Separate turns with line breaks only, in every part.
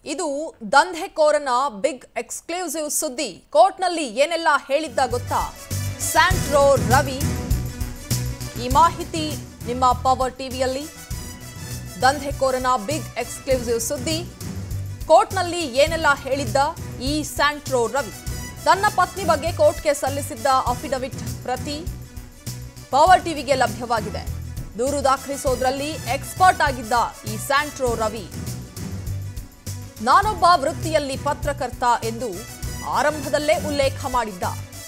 ಇದು ದಂಧೆಕೋರನ big exclusive ಸುದ್ದಿ ಕೋರ್ಟ್ನಲ್ಲಿ ಏನೆಲ್ಲ ಹೇಳಿದ್ದ ಗೊತ್ತಾ ಸ್ಯಾಂಟ್ರೋ ರವಿ ಈ ಮಾಹಿತಿ ನಿಮ್ಮ ಪವರ್ ಟಿವಿಯಲ್ಲಿ ದಂಧೆಕೋರನ ಬಿಗ್ ಎಕ್ಸ್ಕ್ಲೂಸಿವ್ ಸುದ್ದಿ ಕೋರ್ಟ್ನಲ್ಲಿ ಏನೆಲ್ಲ ಹೇಳಿದ್ದ ಈ ಸ್ಯಾಂಟ್ರೋ ರವಿ ತನ್ನ ಪತ್ನಿ ಬಗ್ಗೆ ಕೋರ್ಟ್ಗೆ ಸಲ್ಲಿಸಿದ್ದ ಅಫಿಡವಿಟ್ ಪ್ರತಿ ಪವರ್ ಟಿವಿಗೆ ಲಭ್ಯವಾಗಿದೆ ದೂರು ದಾಖಲಿಸೋದ್ರಲ್ಲಿ ಎಕ್ಸ್ಪರ್ಟ್ ಆಗಿದ್ದ ಈ ಸ್ಯಾಂಟ್ರೋ ರವಿ ನಾನೊಬ್ಬ ವೃತ್ತಿಯಲ್ಲಿ ಪತ್ರಕರ್ತ ಎಂದು ಆರಂಭದಲ್ಲೇ ಉಲ್ಲೇಖ ಮಾಡಿದ್ದ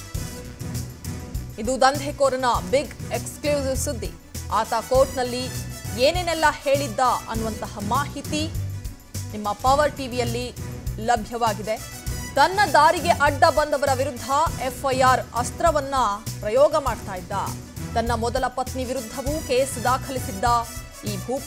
ಇದು ದಂಧೆಕೋರನ ಬಿಗ್ ಎಕ್ಸ್ಕ್ಲೂಸಿವ್ ಸುದ್ದಿ ಆತ ಕೋರ್ಟ್ನಲ್ಲಿ ಏನೇನೆಲ್ಲ ಹೇಳಿದ್ದ ಅನ್ನುವಂತಹ ಮಾಹಿತಿ ನಿಮ್ಮ ಪವರ್ ಟಿವಿಯಲ್ಲಿ ಲಭ್ಯವಾಗಿದೆ ತನ್ನ ದಾರಿಗೆ ಅಡ್ಡ ಬಂದವರ ವಿರುದ್ಧ ಎಫ್ಐಆರ್ ಅಸ್ತ್ರವನ್ನ ಪ್ರಯೋಗ ಮಾಡ್ತಾ ಇದ್ದ ತನ್ನ ಮೊದಲ ಪತ್ನಿ ವಿರುದ್ಧವೂ ಕೇಸ್ ದಾಖಲಿಸಿದ್ದ ಈ ಭೂಪ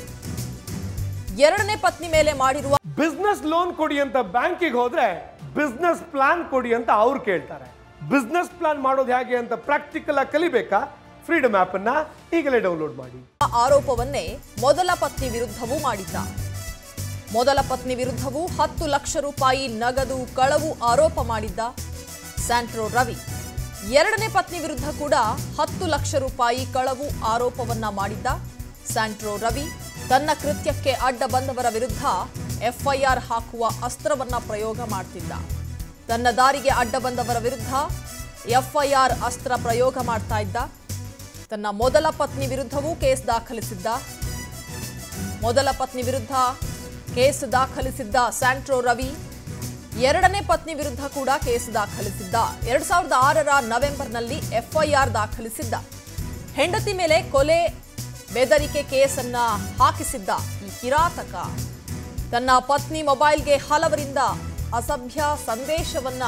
ಎರಡನೇ ಪತ್ನಿ ಮೇಲೆ ಮಾಡಿರುವ
ಬಿಸ್ನೆಸ್ ಲೋನ್ ಕೊಡಿ ಅಂತ ಬ್ಯಾಂಕಿಗೆ ಹೋದ್ರೆ ಬಿಸ್ನೆಸ್ ಪ್ಲಾನ್ ಕೊಡಿ ಅಂತ ಅವ್ರು ಕೇಳ್ತಾರೆ ಬಿಸ್ನೆಸ್ ಪ್ಲಾನ್ ಮಾಡೋದು ಹೇಗೆ ಅಂತ ಪ್ರಾಕ್ಟಿಕಲ್ ಆಗಿ ಕಲಿಬೇಕಾ ಫ್ರೀಡಮ್ ಆಪ್ ಅನ್ನ ಈಗಲೇ ಡೌನ್ಲೋಡ್ ಮಾಡಿ
ಆರೋಪವನ್ನೇ ಮೊದಲ ಪತ್ನಿ ವಿರುದ್ಧವೂ ಮಾಡಿದ್ದ ಮೊದಲ ಪತ್ನಿ ವಿರುದ್ಧವೂ ಹತ್ತು ಲಕ್ಷ ರೂಪಾಯಿ ನಗದು ಕಳವು ಆರೋಪ ಮಾಡಿದ್ದ ಸ್ಯಾಂಟ್ರೋ ರವಿ ಎರಡನೇ ಪತ್ನಿ ವಿರುದ್ಧ ಕೂಡ ಹತ್ತು ಲಕ್ಷ ರೂಪಾಯಿ ಕಳವು ಆರೋಪವನ್ನ ಮಾಡಿದ್ದ ಸ್ಯಾಂಟ್ರೋ ರವಿ ತನ್ನ ಕೃತ್ಯಕ್ಕೆ ಅಡ್ಡ ಬಂದವರ ವಿರುದ್ಧ ಎಫ್ಐಆರ್ ಹಾಕುವ ಅಸ್ತ್ರವನ್ನ ಪ್ರಯೋಗ ಮಾಡ್ತಿದ್ದ ತನ್ನ ದಾರಿಗೆ ಅಡ್ಡ ಬಂದವರ ವಿರುದ್ಧ ಎಫ್ಐಆರ್ ಅಸ್ತ್ರ ಪ್ರಯೋಗ ಮಾಡ್ತಾ ಇದ್ದ ತನ್ನ ಮೊದಲ ಪತ್ನಿ ವಿರುದ್ಧವೂ ಕೇಸ್ ದಾಖಲಿಸಿದ್ದ ಮೊದಲ ಪತ್ನಿ ವಿರುದ್ಧ ಕೇಸ್ ದಾಖಲಿಸಿದ್ದ ಸ್ಯಾಂಟ್ರೋ ರವಿ ಎರಡನೇ ಪತ್ನಿ ವಿರುದ್ಧ ಕೂಡ ಕೇಸ್ ದಾಖಲಿಸಿದ್ದ ಎರಡ್ ಸಾವಿರದ ಆರರ ನವೆಂಬರ್ನಲ್ಲಿ ಎಫ್ಐಆರ್ ದಾಖಲಿಸಿದ್ದ ಹೆಂಡತಿ ಮೇಲೆ ಕೊಲೆ ಬೆದರಿಕೆ ಕೇಸನ್ನ ಹಾಕಿಸಿದ್ದ ಈ ಕಿರಾತಕ ತನ್ನ ಪತ್ನಿ ಮೊಬೈಲ್ಗೆ ಹಲವರಿಂದ ಅಸಭ್ಯ ಸಂದೇಶವನ್ನ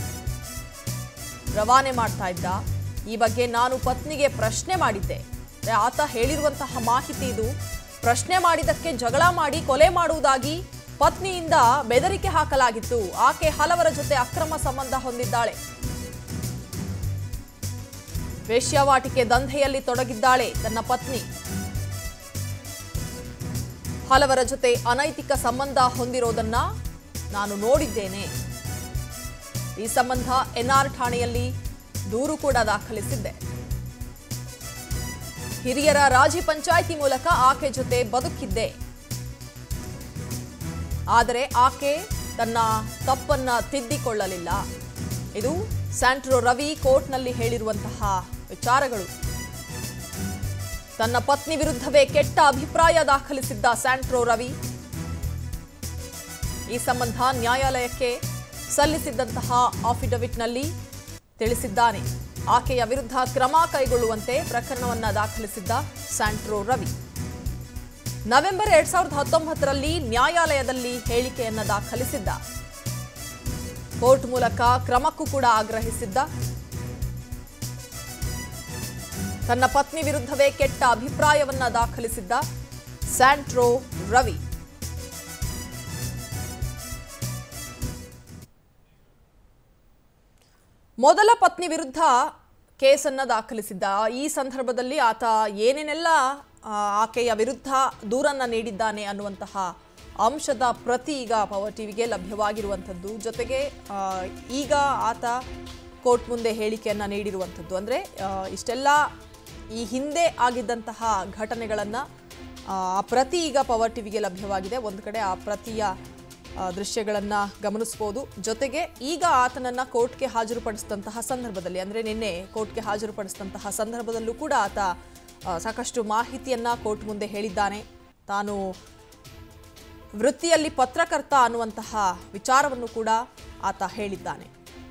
ರವಾನೆ ಮಾಡ್ತಾ ಇದ್ದ ಈ ಬಗ್ಗೆ ನಾನು ಪತ್ನಿಗೆ ಪ್ರಶ್ನೆ ಮಾಡಿದ್ದೆ ಅಂದ್ರೆ ಆತ ಹೇಳಿರುವಂತಹ ಮಾಹಿತಿ ಇದು ಪ್ರಶ್ನೆ ಮಾಡಿದ್ದಕ್ಕೆ ಜಗಳ ಮಾಡಿ ಕೊಲೆ ಮಾಡುವುದಾಗಿ ಪತ್ನಿಯಿಂದ ಬೆದರಿಕೆ ಹಾಕಲಾಗಿತ್ತು ಆಕೆ ಹಲವರ ಜೊತೆ ಅಕ್ರಮ ಸಂಬಂಧ ಹೊಂದಿದ್ದಾಳೆ ವೇಶ್ಯಾವಾಟಿಕೆ ದಂಧೆಯಲ್ಲಿ ತೊಡಗಿದ್ದಾಳೆ ತನ್ನ ಪತ್ನಿ ಹಲವರ ಜೊತೆ ಅನೈತಿಕ ಸಂಬಂಧ ಹೊಂದಿರೋದನ್ನ ನಾನು ನೋಡಿದ್ದೇನೆ ಈ ಸಂಬಂಧ ಎನ್ಆರ್ ಠಾಣೆಯಲ್ಲಿ ದೂರು ಕೂಡ ದಾಖಲಿಸಿದ್ದೆ ಹಿರಿಯರ ರಾಜಿ ಪಂಚಾಯಿತಿ ಮೂಲಕ ಆಕೆ ಜೊತೆ ಬದುಕಿದ್ದೆ ಆದರೆ ಆಕೆ ತನ್ನ ತಪ್ಪನ್ನ ತಿದ್ದಿಕೊಳ್ಳಲಿಲ್ಲ ಇದು ಸ್ಯಾಂಟ್ರೋ ರವಿ ಕೋರ್ಟ್ನಲ್ಲಿ ಹೇಳಿರುವಂತಹ ವಿಚಾರಗಳು ತನ್ನ ಪತ್ನಿ ವಿರುದ್ಧವೇ ಕೆಟ್ಟ ಅಭಿಪ್ರಾಯ ದಾಖಲಿಸಿದ್ದ ಸ್ಯಾಂಟ್ರೋ ರವಿ ಈ ಸಂಬಂಧ ನ್ಯಾಯಾಲಯಕ್ಕೆ ಸಲ್ಲಿಸಿದ್ದಂತಹ ಅಫಿಡವಿಟ್ನಲ್ಲಿ ತಿಳಿಸಿದ್ದಾನೆ ಆಕೆಯ ವಿರುದ್ಧ ಕ್ರಮ ಕೈಗೊಳ್ಳುವಂತೆ ಪ್ರಕರಣವನ್ನ ದಾಖಲಿಸಿದ್ದ ಸ್ಯಾಂಟ್ರೋ ರವಿ ನವೆಂಬರ್ ಎರಡ್ ಸಾವಿರದ ಹತ್ತೊಂಬತ್ತರಲ್ಲಿ ನ್ಯಾಯಾಲಯದಲ್ಲಿ ಹೇಳಿಕೆಯನ್ನ ದಾಖಲಿಸಿದ್ದ ಕೋರ್ಟ್ ಮೂಲಕ ಕ್ರಮಕ್ಕೂ ಕೂಡ ಆಗ್ರಹಿಸಿದ್ದ ತನ್ನ ಪತ್ನಿ ವಿರುದ್ಧವೇ ಕೆಟ್ಟ ಅಭಿಪ್ರಾಯವನ್ನ ದಾಖಲಿಸಿದ್ದ ಸ್ಯಾಂಟ್ರೋ ರವಿ ಮೊದಲ ಪತ್ನಿ ವಿರುದ್ಧ ಕೇಸನ್ನ ದಾಖಲಿಸಿದ್ದ ಈ ಸಂದರ್ಭದಲ್ಲಿ ಆತ ಏನೇನೆಲ್ಲ ಆ, ಆಕೆಯ ವಿರುದ್ಧ ದೂರನ್ನ ನೀಡಿದ್ದಾನೆ ಅನ್ನುವಂತಹ ಅಂಶದ ಪ್ರತಿ ಈಗ ಪವರ್ ಟಿವಿಗೆ ಲಭ್ಯವಾಗಿರುವಂಥದ್ದು ಜೊತೆಗೆ ಆ, ಈಗ ಆತ ಕೋರ್ಟ್ ಮುಂದೆ ಹೇಳಿಕೆಯನ್ನ ನೀಡಿರುವಂಥದ್ದು ಅಂದರೆ ಇಷ್ಟೆಲ್ಲ ಈ ಹಿಂದೆ ಆಗಿದ್ದಂತಹ ಘಟನೆಗಳನ್ನು ಆ ಪ್ರತಿ ಈಗ ಪವರ್ ಟಿವಿಗೆ ಲಭ್ಯವಾಗಿದೆ ಒಂದು ಕಡೆ ಆ ಪ್ರತಿಯ ಆ, ದೃಶ್ಯಗಳನ್ನ ಗಮನಿಸಬಹುದು ಜೊತೆಗೆ ಈಗ ಆತನನ್ನ ಕೋರ್ಟ್ಗೆ ಹಾಜರುಪಡಿಸಿದಂತಹ ಸಂದರ್ಭದಲ್ಲಿ ಅಂದ್ರೆ ನಿನ್ನೆ ಕೋರ್ಟ್ಗೆ ಹಾಜರುಪಡಿಸಿದಂತಹ ಸಂದರ್ಭದಲ್ಲೂ ಕೂಡ ಆತ ಆ, ಸಾಕಷ್ಟು ಮಾಹಿತಿಯನ್ನ ಕೋರ್ಟ್ ಮುಂದೆ ಹೇಳಿದ್ದಾನೆ ತಾನು ವೃತ್ತಿಯಲ್ಲಿ ಪತ್ರಕರ್ತ ಅನ್ನುವಂತಹ ವಿಚಾರವನ್ನು ಕೂಡ ಆತ ಹೇಳಿದ್ದಾನೆ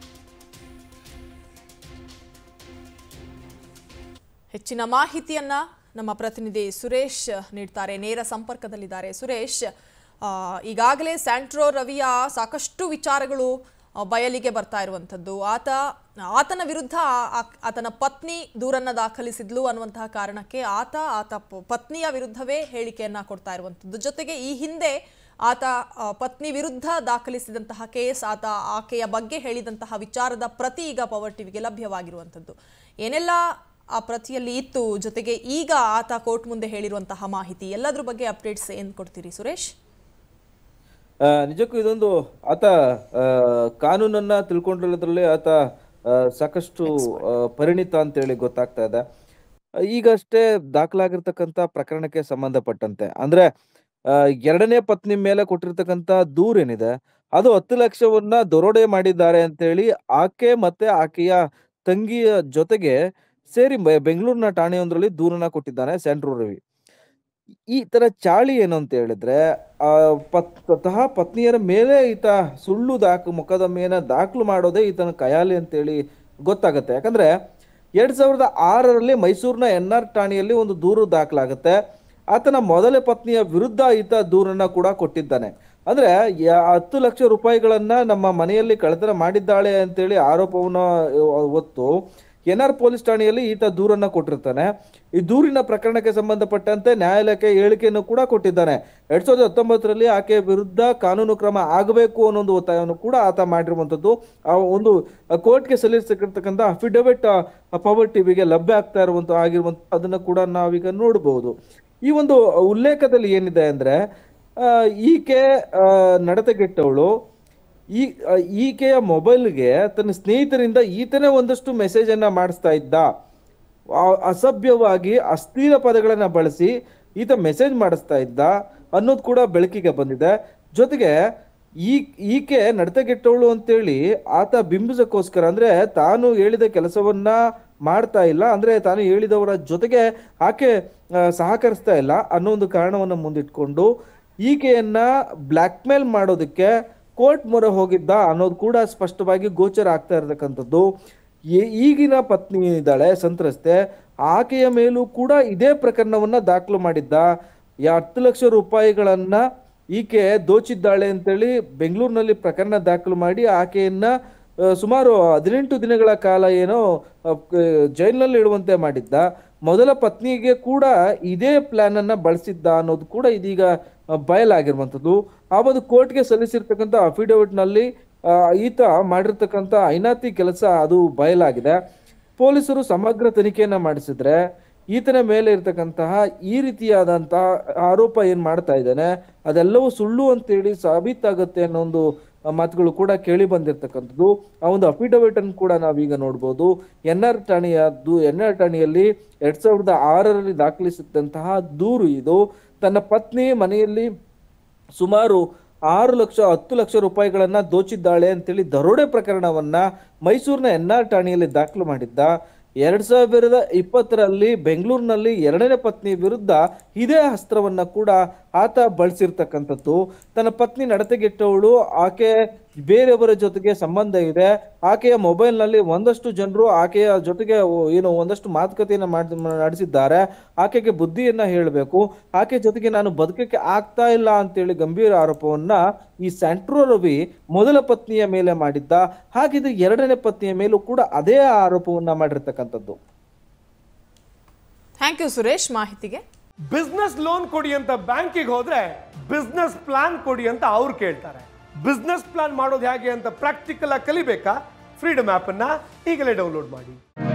ಹೆಚ್ಚಿನ ಮಾಹಿತಿಯನ್ನ ನಮ್ಮ ಪ್ರತಿನಿಧಿ ಸುರೇಶ್ ನೀಡ್ತಾರೆ ನೇರ ಸಂಪರ್ಕದಲ್ಲಿದ್ದಾರೆ ಸುರೇಶ್ ಆ, ಈಗಾಗಲೇ ಸ್ಯಾಂಟ್ರೋ ರವಿಯ ಸಾಕಷ್ಟು ವಿಚಾರಗಳು ಆ, ಬಯಲಿಗೆ ಬರ್ತಾ ಇರುವಂಥದ್ದು ಆತ ಆತನ ವಿರುದ್ಧ ಆ- ಆ- ಆತನ ಪತ್ನಿ ದೂರನ್ನ ದಾಖಲಿಸಿದ್ಲು ಅನ್ನುವಂತಹ ಕಾರಣಕ್ಕೆ ಆತ ಆತ ಪ- ಪತ್ನಿಯ ವಿರುದ್ಧವೇ ಹೇಳಿಕೆಯನ್ನ ಕೊಡ್ತಾ ಇರುವಂಥದ್ದು ಜೊತೆಗೆ ಈ ಹಿಂದೆ ಆತ ಆ, ಪತ್ನಿ ವಿರುದ್ಧ ದಾಖಲಿಸಿದಂತಹ ಕೇಸ್ ಆತ ಆಕೆಯ ಬಗ್ಗೆ ಹೇಳಿದಂತಹ ವಿಚಾರದ ಪ್ರತಿ ಈಗ ಪವರ್ ಟಿವಿಗೆ ಲಭ್ಯವಾಗಿರುವಂಥದ್ದು ಏನೆಲ್ಲ ಆ ಪ್ರತಿಯಲ್ಲಿ ಇತ್ತು ಜೊತೆಗೆ ಈಗ ಆತ ಕೋರ್ಟ್ ಮುಂದೆ ಹೇಳಿರುವಂತಹ ಮಾಹಿತಿ ಎಲ್ಲದ್ರ ಬಗ್ಗೆ ಅಪ್ಡೇಟ್ಸ್ ಏನು ಕೊಡ್ತೀರಿ ಸುರೇಶ್
ಆ, ನಿಜಕ್ಕೂ ಇದೊಂದು ಆತ ಆ, ಕಾನೂನನ್ನ ತಿಳ್ಕೊಂಡಿರೋದ್ರಲ್ಲಿ ಆತ ಆ, ಸಾಕಷ್ಟು ಆ, ಪರಿಣಿತ ಅಂತೇಳಿ ಗೊತ್ತಾಗ್ತಾ ಇದೆ ಈಗಷ್ಟೇ ದಾಖಲಾಗಿರ್ತಕ್ಕಂಥ ಪ್ರಕರಣಕ್ಕೆ ಸಂಬಂಧಪಟ್ಟಂತೆ ಅಂದ್ರೆ ಆ, ಎರಡನೇ ಪತ್ನಿ ಮೇಲೆ ಕೊಟ್ಟಿರ್ತಕ್ಕಂಥ ದೂರೇನಿದೆ ಅದು ಹತ್ತು ಲಕ್ಷವನ್ನ ದರೋಡೆ ಮಾಡಿದ್ದಾರೆ ಅಂತೇಳಿ ಆಕೆ ಮತ್ತೆ ಆಕೆಯ ತಂಗಿಯ ಜೊತೆಗೆ ಸೇರಿ ಬೆ- ಬೆಂಗಳೂರಿನ ಠಾಣೆಯೊಂದರಲ್ಲಿ ದೂರನ್ನ ಕೊಟ್ಟಿದ್ದಾನೆ ಸ್ಯಾಂಡ್ರೋ ರವಿ ಈ ತರ ಚಾಳಿ ಏನು ಅಂತ ಹೇಳಿದ್ರೆ ಆ ಪತ್ ಸ್ವತಃ ಪತ್ನಿಯರ ಮೇಲೆ ಈತ ಸುಳ್ಳು ದಾಖ ಮೊಕದ್ದಮೆಯನ್ನ ದಾಖಲು ಮಾಡೋದೇ ಈತನ ಕಯಾಲಿ ಅಂತೇಳಿ ಗೊತ್ತಾಗುತ್ತೆ ಯಾಕಂದ್ರೆ ಎರಡ್ ಸಾವಿರದ ಆರರಲ್ಲಿ ಮೈಸೂರಿನ ಎನ್ ಆರ್ ಠಾಣೆಯಲ್ಲಿ ಒಂದು ದೂರು ದಾಖಲಾಗುತ್ತೆ ಆತನ ಮೊದಲ ಪತ್ನಿಯ ವಿರುದ್ಧ ಈತ ದೂರನ್ನ ಕೂಡ ಕೊಟ್ಟಿದ್ದಾನೆ ಅಂದ್ರೆ ಯ- ಹತ್ತು ಲಕ್ಷ ರೂಪಾಯಿಗಳನ್ನ ನಮ್ಮ ಮನೆಯಲ್ಲಿ ಕಳ್ಳತನ ಮಾಡಿದ್ದಾಳೆ ಅಂತೇಳಿ ಆರೋಪವನ್ನ ಅಹ್, ಹೊತ್ತು ಎನ್ ಆರ್ ಪೊಲೀಸ್ ಠಾಣೆಯಲ್ಲಿ ಈತ ದೂರನ್ನ ಕೊಟ್ಟಿರ್ತಾನೆ ಈ ದೂರಿನ ಪ್ರಕರಣಕ್ಕೆ ಸಂಬಂಧಪಟ್ಟಂತೆ ನ್ಯಾಯಾಲಯಕ್ಕೆ ಹೇಳಿಕೆಯನ್ನು ಕೂಡ ಕೊಟ್ಟಿದ್ದಾನೆ ಎರಡ್ ಸಾವಿರದ ಹತ್ತೊಂಬತ್ತರಲ್ಲಿ ಆಕೆ ವಿರುದ್ಧ ಕಾನೂನು ಕ್ರಮ ಆಗಬೇಕು ಅನ್ನೋ ಒಂದು ಒತ್ತಾಯವನ್ನು ಕೂಡ ಆತ ಮಾಡಿರುವಂತದ್ದು ಆ ಒಂದು ಕೋರ್ಟ್ಗೆ ಸಲ್ಲಿಸಿರ್ತಕ್ಕಂಥ ಅಫಿಡವಿಟ್ ಪವರ್ ಟಿವಿಗೆ ಲಭ್ಯ ಆಗ್ತಾ ಇರುವಂತ ಆಗಿರುವಂತ ಅದನ್ನ ಕೂಡ ನಾವೀಗ ನೋಡಬಹುದು ಈ ಒಂದು ಉಲ್ಲೇಖದಲ್ಲಿ ಏನಿದೆ ಅಂದ್ರೆ ಆ, ಈಕೆ ಆ, ನಡತೆಗೆಟ್ಟವಳು ಈ ಆ, ಈಕೆಯ ಮೊಬೈಲ್ಗೆ ತನ್ನ ಸ್ನೇಹಿತರಿಂದ ಈತನೇ ಒಂದಷ್ಟು ಮೆಸೇಜ್ ಅನ್ನ ಮಾಡಿಸ್ತಾ ಇದ್ದ ಆ- ಅಸಭ್ಯವಾಗಿ ಅಸ್ಥಿರ ಪದಗಳನ್ನ ಬಳಸಿ ಈತ ಮೆಸೇಜ್ ಮಾಡಿಸ್ತಾ ಇದ್ದ ಅನ್ನೋದು ಕೂಡ ಬೆಳಕಿಗೆ ಬಂದಿದೆ ಜೊತೆಗೆ ಈ ಈಕೆ ನಡತೆಗೆಟ್ಟವಳು ಅಂತೇಳಿ ಆತ ಬಿಂಬಿಸಕ್ಕೋಸ್ಕರ ಅಂದ್ರೆ ತಾನು ಹೇಳಿದ ಕೆಲಸವನ್ನ ಮಾಡ್ತಾ ಇಲ್ಲ ಅಂದ್ರೆ ತಾನು ಹೇಳಿದವರ ಜೊತೆಗೆ ಆಕೆ ಆ, ಸಹಕರಿಸ್ತಾ ಇಲ್ಲ ಅನ್ನೋ ಒಂದು ಕಾರಣವನ್ನ ಮುಂದಿಟ್ಕೊಂಡು ಈಕೆಯನ್ನ ಬ್ಲ್ಯಾಕ್ ಮೇಲ್ ಮಾಡೋದಕ್ಕೆ ಕೋರ್ಟ್ ಮೊರೆ ಹೋಗಿದ್ದ ಅನ್ನೋದು ಕೂಡ ಸ್ಪಷ್ಟವಾಗಿ ಗೋಚರ ಆಗ್ತಾ ಇರತಕ್ಕಂಥದ್ದು ಈ- ಈಗಿನ ಪತ್ನಿ ಇದ್ದಾಳೆ ಸಂತ್ರಸ್ತೆ ಆಕೆಯ ಮೇಲೂ ಕೂಡ ಇದೇ ಪ್ರಕರಣವನ್ನ ದಾಖಲು ಮಾಡಿದ್ದ ಯಾ- ಹತ್ತು ಲಕ್ಷ ರೂಪಾಯಿಗಳನ್ನ ಈಕೆ ದೋಚಿದ್ದಾಳೆ ಅಂತೇಳಿ ಬೆಂಗಳೂರಿನಲ್ಲಿ ಪ್ರಕರಣ ದಾಖಲು ಮಾಡಿ ಆಕೆಯನ್ನ ಆ, ಸುಮಾರು ಹದಿನೆಂಟು ದಿನಗಳ ಕಾಲ ಏನೋ ಆ, ಕ- ಜೈಲಿನಲ್ಲಿ ಇಡುವಂತೆ ಮಾಡಿದ್ದ ಮೊದಲ ಪತ್ನಿಗೆ ಕೂಡ ಇದೇ ಪ್ಲಾನ್ ಅನ್ನ ಬಳಸಿದ್ದ ಅನ್ನೋದು ಕೂಡ ಇದೀಗ ಆ, ಬಯಲಾಗಿರುವಂಥದ್ದು ಆ ಒಂದು ಕೋರ್ಟ್ಗೆ ಸಲ್ಲಿಸಿರ್ತಕ್ಕಂಥ ಅಫಿಡವಿಟ್ ನಲ್ಲಿ ಆ, ಈತ ಮಾಡಿರ್ತಕ್ಕಂಥ ಐನಾತಿ ಕೆಲಸ ಅದು ಬಯಲಾಗಿದೆ ಪೊಲೀಸರು ಸಮಗ್ರ ತನಿಖೆಯನ್ನ ಮಾಡಿಸಿದ್ರೆ ಈತನ ಮೇಲೆ ಇರ್ತಕ್ಕಂತಹ ಈ ರೀತಿಯಾದಂತಹ ಆರೋಪ ಏನ್ ಮಾಡ್ತಾ ಇದ್ದಾನೆ ಅದೆಲ್ಲವೂ ಸುಳ್ಳು ಅಂತೇಳಿ ಸಾಬೀತಾಗುತ್ತೆ ಅನ್ನೋ ಒಂದು ಆ, ಮಾತುಗಳು ಕೂಡ ಕೇಳಿ ಬಂದಿರತಕ್ಕಂಥದ್ದು ಆ ಒಂದು ಅಫಿಡವಿಟ್ ಅನ್ನು ಕೂಡ ನಾವೀಗ ನೋಡ್ಬೋದು ಎನ್ ಆರ್ ಠಾಣೆಯ ದೂ ಎನ್ ಆರ್ ಠಾಣೆಯಲ್ಲಿ ಎರಡ್ ಸಾವಿರದ ಆರರಲ್ಲಿ ದಾಖಲಿಸಿದಂತಹ ದೂರು ಇದು ತನ್ನ ಪತ್ನಿ ಮನೆಯಲ್ಲಿ ಸುಮಾರು ಆರು ಲಕ್ಷ ಹತ್ತು ಲಕ್ಷ ರೂಪಾಯಿಗಳನ್ನ ದೋಚಿದ್ದಾಳೆ ಅಂತೇಳಿ ದರೋಡೆ ಪ್ರಕರಣವನ್ನ ಮೈಸೂರಿನ ಎನ್ ಆರ್ ಠಾಣೆಯಲ್ಲಿ ದಾಖಲು ಮಾಡಿದ್ದ ಎರಡ್ ಸಾವಿರದ ಇಪ್ಪತ್ತರಲ್ಲಿ ಬೆಂಗಳೂರಿನಲ್ಲಿ ಎರಡನೇ ಪತ್ನಿ ವಿರುದ್ಧ ಇದೇ ಅಸ್ತ್ರವನ್ನ ಕೂಡ ಆತ ಬಳಸಿರ್ತಕ್ಕಂಥದ್ದು ತನ್ನ ಪತ್ನಿ ನಡತೆಗೆಟ್ಟವಳು ಆಕೆ ಬೇರೆಯವರ ಜೊತೆಗೆ ಸಂಬಂಧ ಇದೆ ಆಕೆಯ ಮೊಬೈಲ್ನಲ್ಲಿ ಒಂದಷ್ಟು ಜನರು ಆಕೆಯ ಜೊತೆಗೆ ಓ- ಏನು ಒಂದಷ್ಟು ಮಾತುಕತೆಯನ್ನ ಮಾಡಿ ನಡೆಸಿದ್ದಾರೆ ಆಕೆಗೆ ಬುದ್ಧಿಯನ್ನ ಹೇಳಬೇಕು ಆಕೆ ಜೊತೆಗೆ ನಾನು ಬದುಕಕ್ಕೆ ಆಗ್ತಾ ಇಲ್ಲ ಅಂತೇಳಿ ಗಂಭೀರ ಆರೋಪವನ್ನ ಈ ಸ್ಯಾಂಟ್ರೋ ರವಿ ಮೊದಲ ಪತ್ನಿಯ ಮೇಲೆ ಮಾಡಿದ್ದ ಹಾಗಿದ್ದು ಎರಡನೇ ಪತ್ನಿಯ ಮೇಲೂ ಕೂಡ ಅದೇ ಆರೋಪವನ್ನ ಮಾಡಿರ್ತಕ್ಕಂಥದ್ದು
ಥ್ಯಾಂಕ್ ಯು ಸುರೇಶ್ ಮಾಹಿತಿಗೆ
ಬಿಸ್ನೆಸ್ ಲೋನ್ ಕೊಡಿ ಅಂತ ಬ್ಯಾಂಕಿಗೆ ಹೋದ್ರೆ ಬಿಸ್ನೆಸ್ ಪ್ಲಾನ್ ಕೊಡಿ ಅಂತ ಅವ್ರು ಕೇಳ್ತಾರೆ ಬಿಸ್ನೆಸ್ ಪ್ಲಾನ್ ಮಾಡೋದು ಹೇಗೆ ಅಂತ ಪ್ರಾಕ್ಟಿಕಲ್ ಆಗಿ ಕಲಿಬೇಕಾ ಫ್ರೀಡಮ್ ಆ್ಯಪನ್ನು ಈಗಲೇ ಡೌನ್ಲೋಡ್ ಮಾಡಿ